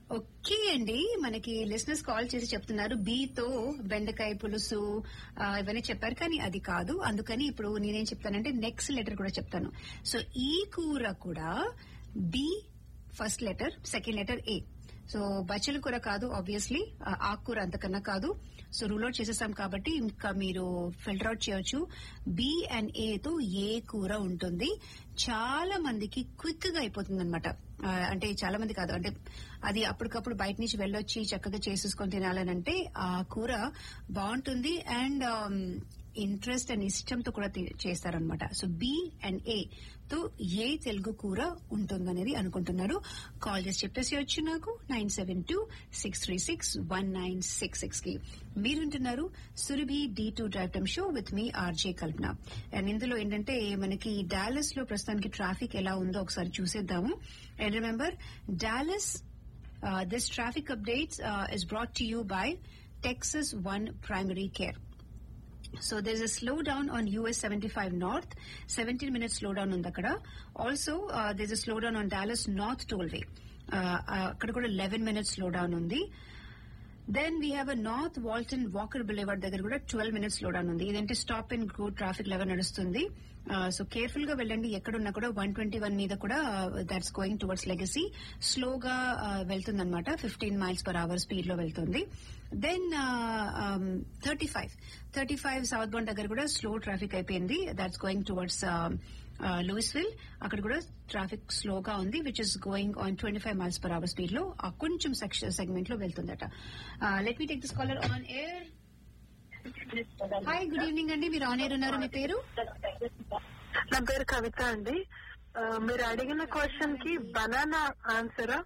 Okay అండి మనకి listeners call చేసి చెప్తున్నారు బీ తో బెండకాయ పులుసు ఆ, ఇవన్నీ చెప్పారు కానీ అది కాదు అందుకని ఇప్పుడు నేనేం చెప్తానంటే నెక్స్ట్ లెటర్ కూడా చెప్తాను సో ఈ కూర కూడా B first letter second letter A so బచ్చల కూర కాదు ఆబ్వియస్లీ ఆకుకూర అంతకన్నా కాదు సో రూల్ అవుట్ చేసేసాం కాబట్టి ఇంకా మీరు ఫిల్టర్ అవుట్ చేయొచ్చు బి అండ్ ఏ తో ఏ కూర ఉంటుంది చాలా మందికి క్విక్ గా అయిపోతుంది అనమాట అంటే చాలా మంది కాదు అంటే అది అప్పటికప్పుడు బయట నుంచి వెళ్ళొచ్చి చక్కగా చేసేసుకొని తినాలని అంటే ఆ కూర బాగుంటుంది అండ్ ఇంట్రెస్ట్ అండ్ ఇష్టంతో కూడా తి- చేస్తారనమాట సో బి అండ్ ఏ తో ఏ తెలుగు కూర ఉంటుందనేది అనుకుంటున్నారు కాల్ చేసి చెప్పేసి వచ్చు నాకు nine seven two six three six one nine six six కి మీరుంటున్నారు Surabhi D two drive time show with me RJ Kalpana and ఇందులో ఏంటంటే మనకి డాలస్ లో ప్రస్తుతానికి ట్రాఫిక్ ఎలా ఉందో ఒకసారి చూసేద్దాము and remember Dallas this traffic updates is brought to you by Texas one primary care so there's a slowdown on US 75 North, 17 minutes slowdown ఉంది అక్కడ also there's a slowdown on Dallas North Tollway. Uh, uh, అక్కడ కూడా 11 minutes slowdown ఉంది then we have a North Walton Walker Boulevard దగ్గర కూడా twelve minutes లో down ఉంది ఇదంటే స్టాప్ అండ్ గో ట్రాఫిక్ లాగా నడుస్తుంది సో కేర్ఫుల్ గా వెళ్ళండి ఎక్కడున్నా కూడా వన్ ట్వంటీ వన్ మీద కూడా దట్స్ గోయింగ్ టువర్డ్స్ లెగసీ స్లోగా వెళ్తుంది అనమాట fifteen miles per hour speed లో వెళ్తుంది then thirty five thirty five southbound దగ్గర కూడా స్లో ట్రాఫిక్ అయిపోయింది దట్స్ గోయింగ్ టువర్డ్స్ లూయిస్విల్ అక్కడ కూడా ట్రాఫిక్ స్లోగా ఉంది which is going on twenty five miles per hour speed లో ఆ కొంచెం సెగ్మెంట్ లో వెళ్తుందట let me take this caller on air hi good evening అండి మీరు ఆన్ ఎయిర్ ఉన్నారు మీ పేరు నా పేరు కవిత అండి ఆ, మీరు అడిగిన క్వశ్చన్ కి బనానా ఆన్సరా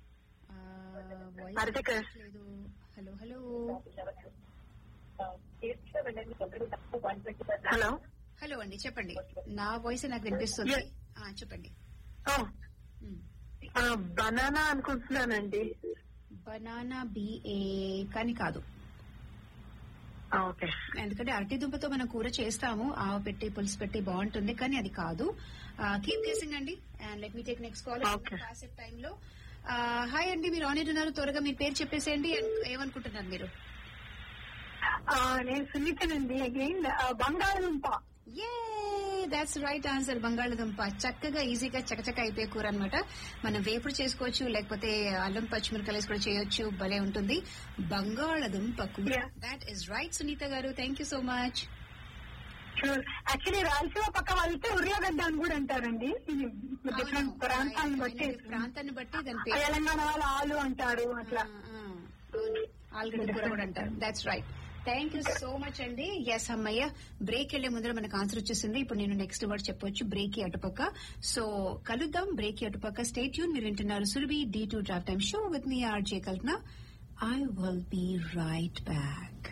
అరటికాయ. హలో హలో హలో హలో అండి చెప్పండి నా వాయిస్ నాకు వినిపిస్తుంది Yes. ఆ, చెప్పండి ఓ, ఆ, బనానా అనుకుంటున్నానండి బనానా బిఏ కానీ కాదు ఆ, ఓకే ఎందుకంటే అరటి దుంపతో మనం కూర చేస్తాము ఆవ పెట్టి పులుసు పెట్టి బాగుంటుంది కానీ అది కాదు కీప్ గేసింగ్ అండి and let me take next call Okay. కాసేపు టైంలో హాయ్ అండి మీరు ఆన్ ఉన్నారు త్వరగా మీ పేరు చెప్పేసేయండి and ఏమనుకుంటున్నారు మీరు ఆ, నేను సునీతనండి అగైన్ బంగాళదుంప ఏ దాట్స్ రైట్ ఆన్సర్ బంగాళదుంప చక్కగా ఈజీగా చకచక అయిపోయే కూర అనమాట మనం వేపుడు చేసుకోవచ్చు లేకపోతే అల్లం పచ్చిమిరకాయలు కూడా చేయొచ్చు భలే ఉంటుంది బంగాళదుంప కూర Yeah. That is right Sunitha garu thank you so much actually Rayalaseema పక్క వెళ్తే ఉర్లగడ్డ అని కూడా అంటారండి ఇది డిఫరెంట్ ప్రాంతాలను బట్టి ప్రాంతాన్ని బట్టి దాని పేరు తెలంగాణ వాళ్ళు ఆలు అంటారు అట్లా ఆల్గడ్డ కూర కూడా అంటారు that's right thank you so much అండి ఎస్ అమ్మయ్య బ్రేక్ వెళ్లే ముందర మనకు ఆన్సర్ వచ్చేసింది ఇప్పుడు నేను నెక్స్ట్ వర్డ్ చెప్పొచ్చు బ్రేక్ అటుపక్క సో కలుద్దాం బ్రేక్ అటుపక్క స్టేట్ యూన్ మీరు వింటున్నారు Surabhi D two drive time show with me RJ Kalpana I will be right back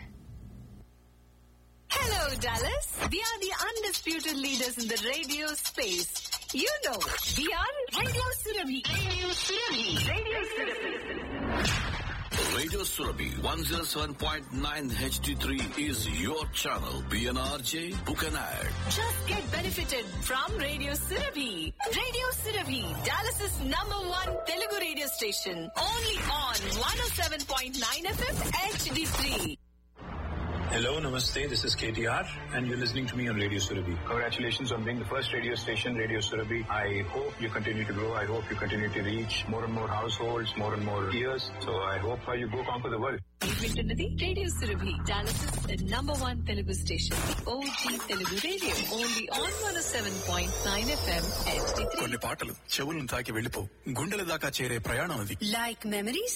Hello, Dallas. We are the undisputed leaders in the radio space. You know, we are Radio Surabhi. Radio Surabhi. Radio Surabhi. Radio Surabhi 107.9 HD3 is your channel. PNRJ, book an ad. Just get benefited from Radio Surabhi. Radio Surabhi, Dallas's number one Telugu radio station. Only on 107.9 FM HD3. Hello, namaste. This is KTR, and you're listening to me on Radio Surabhi. Congratulations on being the first radio station, Radio Surabhi. I hope you continue to grow. I hope you continue to reach more and more households, more and more ears. So I hope uh, you go conquer the world. వింటున్నది radio Surabhi Dallas number one Telugu station OG Telugu radio only on one seven point nine FM HD three కొన్ని పాటలు చెవులను తాకి వెళ్ళిపో గుండెల దాకా చేరే ప్రయాణం అది like memories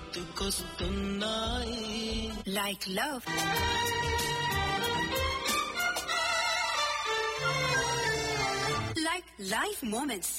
like love like life moments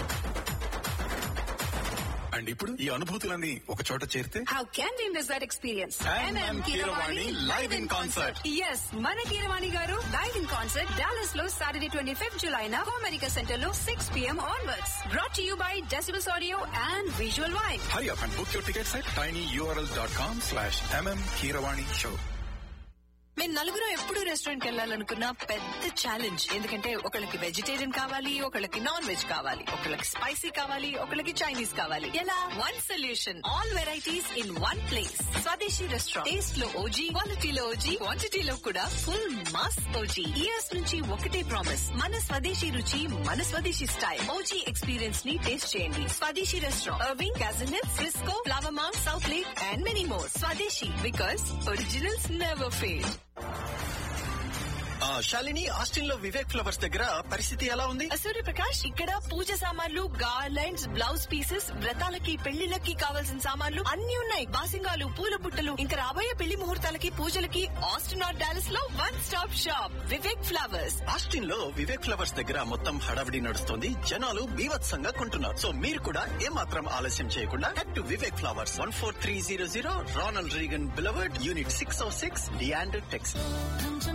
and ఇప్పుడు ఈ అనుభూతులన్నీ ఒక చోట చేరితే how can we miss that experience MM Keeravani live in concert. Yes మన Keeravani garu live in concert Dallas లో సాటర్డే ట్వంటీ ఫిఫ్త్ జులై నా అమెరికా సెంటర్ లో six PM onwards brought you by decibels audio and visual wine hurry up and book your tickets at tiny URL dot com slash MM Keeravani show మేము నలుగురు ఎప్పుడు restaurant కి వెళ్ళాలనుకున్న పెద్ద challenge ఎందుకంటే ఒకళ్ళకి vegetarian కావాలి ఒకళ్ళకి నాన్ వెజ్ కావాలి ఒకళ్ళకి స్పైసీ కావాలి ఒకళ్ళకి చైనీస్ కావాలి ఎలా one solution all varieties in one place Swadeshi restaurant taste లో ఓజీ క్వాలిటీలో ఓజీ క్వాంటిటీలో కూడా ఫుల్ మాస్ ఓజీ ఇయర్స్ నుంచి ఒకటే ప్రామిస్ మన స్వదేశీ రుచి మన స్వదేశీ స్టైల్ ఓజీ ఎక్స్పీరియన్స్ ని టేస్ట్ చేయండి స్వదేశీ రెస్టారెంట్ అర్వింగ్ క్యాజనల్ Frisco Flower Mound Southlake and many more Swadeshi because originals never fail ఆ, శాలిని ఆస్టిన్ లో వివేక్ ఫ్లవర్స్ దగ్గర పరిస్థితి ఎలా ఉంది సూర్యప్రకాష్ ఇక్కడ పూజ సామాన్లు గార్లైన్స్ బ్లౌజ్ పీసెస్ వ్రతాలకి పెళ్లిళ్ళకి కావాల్సిన సామాన్లు అన్ని ఉన్నాయి బాసింగాలు పూల బుట్టలు ఇంకా రాబోయే పెళ్లి ముహూర్తాలకి పూజలకి ఆస్టిన్ ఆర్ డాలస్ లో one stop shop Vivek Flowers Austin లో వివేక్ ఫ్లవర్స్ దగ్గర మొత్తం హడావిడి నడుస్తుంది జనాలు బీభత్సంగా కొంటున్నారు సో మీరు కూడా ఏమాత్రం ఆలస్యం చేయకుండా head to Vivek Flowers one four three zero zero Ronald Reagan boulevard unit six O six డియాండ్ టెక్స్